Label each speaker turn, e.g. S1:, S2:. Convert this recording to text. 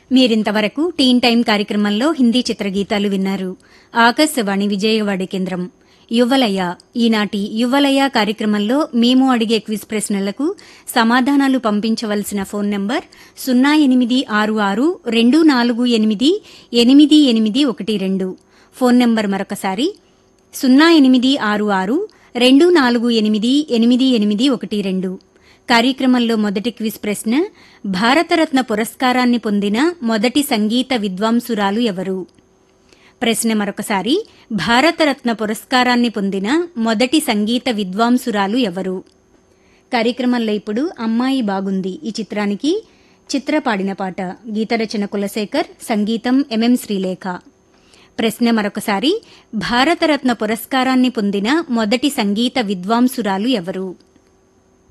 S1: మీరింతవరకు టీన్ టైం కార్యక్రమంలో హిందీ చిత్రగీతాలు విన్నారు ఆకాశవాణి విజయవాడ కేంద్రం యువలయ ఈనాటి యువలయ కార్యక్రమంలో మేము అడిగే క్విజ్ ప్రశ్నలకు సమాధానాలు పంపించవలసిన ఫోన్ నంబర్ సున్నా ఎనిమిది ఆరు ఆరు రెండు నాలుగు ఎనిమిది ఎనిమిది ఎనిమిది ఒకటి రెండు ఫోన్ నంబర్ మరొకసారి సున్నా ఎనిమిది ఆరు ఆరు రెండు నాలుగు ఎనిమిది ఎనిమిది ఎనిమిది ఒకటి రెండు కార్యక్రమంలో మొదటి క్విజ్ ప్రశ్న భారతరత్న పురస్కారాన్ని పొందిన మొదటి సంగీత విద్వాంసురాలు ఎవరు ప్రశ్న మరొకసారి భారతరత్న పురస్కారాన్ని పొందిన మొదటి సంగీత విద్వాంసురాలు ఎవరు కార్యక్రమంలో ఇప్పుడు అమ్మాయి బాగుంది ఈ చిత్రానికి చిత్ర పాడిన పాట గీతరచన కులశేఖర్ సంగీతం ఎంఎం శ్రీలేఖ ప్రశ్న మరొకసారి భారతరత్న పురస్కారాన్ని పొందిన మొదటి సంగీత విద్వాంసురాలు ఎవరు